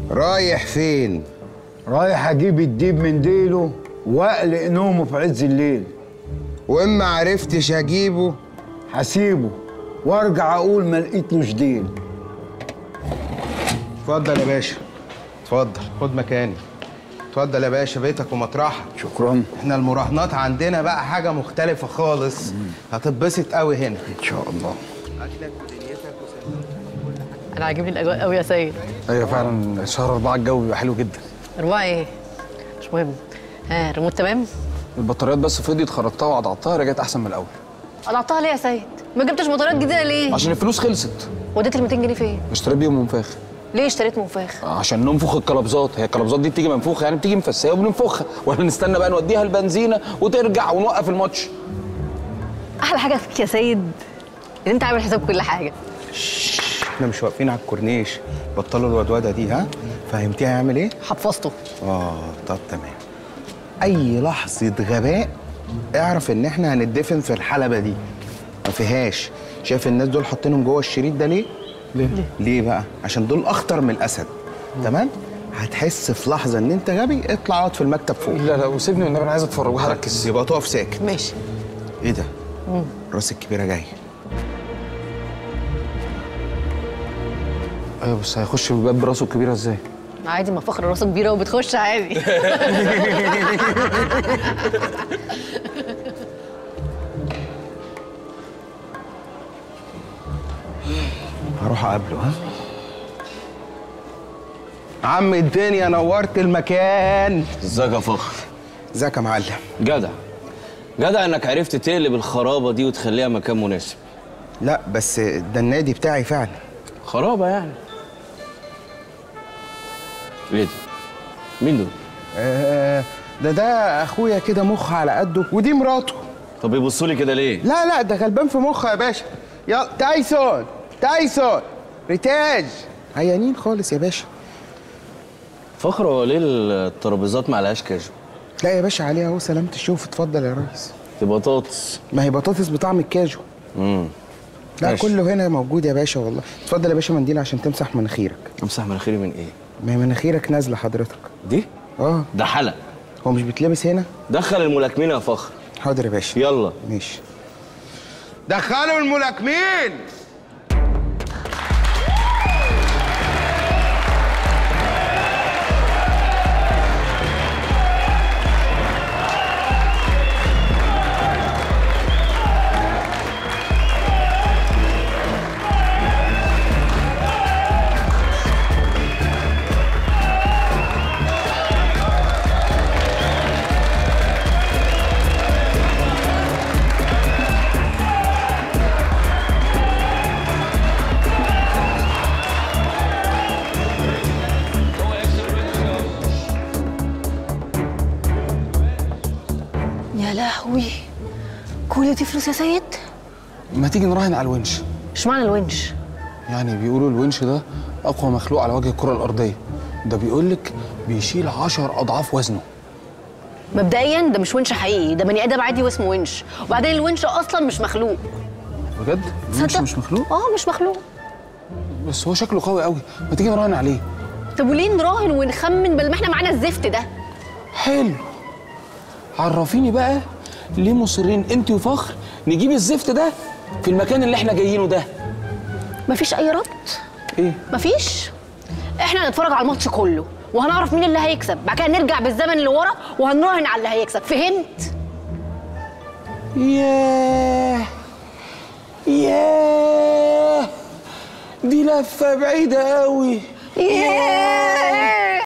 رايح فين رايح اجيب الديب من ديله واقلق نومه في عز الليل واما عرفتش اجيبه هسيبه وارجع اقول ما لقيتلوش ديل اتفضل يا باشا اتفضل خد مكاني اتفضل يا باشا بيتك ومطرحك شكرا احنا المراهنات عندنا بقى حاجه مختلفه خالص هتتبسط قوي هنا ان شاء الله انا عاجبني الاجواء قوي يا سيد ايوه فعلا شهر أربعة الجو بيبقى حلو جدا اربعه ايه مش مهم ها ريموت تمام البطاريات بس فضيت خرجتها وقطعتها رجعت احسن من الاول قطعتها ليه يا سيد ما جبتش بطاريات جديده ليه عشان الفلوس خلصت وديت ال 200 جنيه فين اشتريت بيهم منفاخ ليه اشتريت منفاخ عشان ننفخ الكلبزات هي الكلبزات دي بتيجي منفوخه يعني بتيجي مفسيه وبننفخها ولا نستنى بقى نوديها البنزينه وترجع ونوقف الماتش احلى حاجه فيك يا سيد ان انت عامل حساب كل حاجه احنا مش واقفين على الكورنيش بطلوا الودوده دي ها فهمتيها يعمل ايه حفظته اه طب تمام اي لحظه غباء اعرف ان احنا هندفن في الحلبه دي ما فيهاش شايف الناس دول حاطينهم جوه الشريط ده ليه ليه؟ ليه بقى عشان دول اخطر من الاسد تمام هتحس في لحظه ان انت غبي اطلع اقعد في المكتب فوق لا لا وسيبني والنبي انا عايز اتفرج وهركز يبقى تقف ساكت ماشي ايه ده راس الكبيره جاي ايوه بس هيخش بالباب براسه الكبيره ازاي؟ عادي ما فخر راسه كبيره وبتخش عادي هروح اقابله ها عم الدنيا نورت المكان ازيك يا فخر ازيك يا معلم جدع جدع انك عرفت تقلب الخرابه دي وتخليها مكان مناسب لا بس ده النادي بتاعي فعلا خرابه يعني ايه ده مين دول آه، ده ده اخويا كده مخ على قده ودي مراته طب يبصوا لي كده ليه لا لا ده غلبان في مخه يا باشا يلا تايسون تايسون ريتاج عيانين خالص يا باشا فخر هو ليه الترابيزات ما عليهاش كاجو لا يا باشا عليها اهو سلامة الشوف اتفضل يا ريس دي بطاطس ما هي بطاطس بطعم الكاجو امم لا ماشي. كله هنا موجود يا باشا والله اتفضل يا باشا منديل عشان تمسح مناخيرك امسح مناخيري من ايه ما هي مناخيرك نازله حضرتك دي اه ده حلق هو مش بيتلبس هنا دخل الملاكمين يا فخر حاضر يا باشا يلا ماشي دخلوا الملاكمين يا لهوي كل دي فلوس يا سيد ما تيجي نراهن على الونش اشمعنى الونش يعني بيقولوا الونش ده اقوى مخلوق على وجه الكره الارضيه ده بيقول لك بيشيل 10 اضعاف وزنه مبدئيا ده مش ونش حقيقي ده بني ادم عادي واسمه ونش وبعدين الونش اصلا مش مخلوق بجد الونش تصدق؟ مش مخلوق اه مش مخلوق بس هو شكله قوي قوي ما تيجي نراهن عليه طب وليه نراهن ونخمن بل ما احنا معانا الزفت ده حلو عرفيني بقى ليه مصرين انت وفخر نجيب الزفت ده في المكان اللي احنا جايينه ده مفيش اي ربط ايه مفيش احنا هنتفرج على الماتش كله وهنعرف مين اللي هيكسب بعد كده نرجع بالزمن لورا وهنراهن على اللي هيكسب فهمت ياه ياه دي لفه بعيده قوي ياه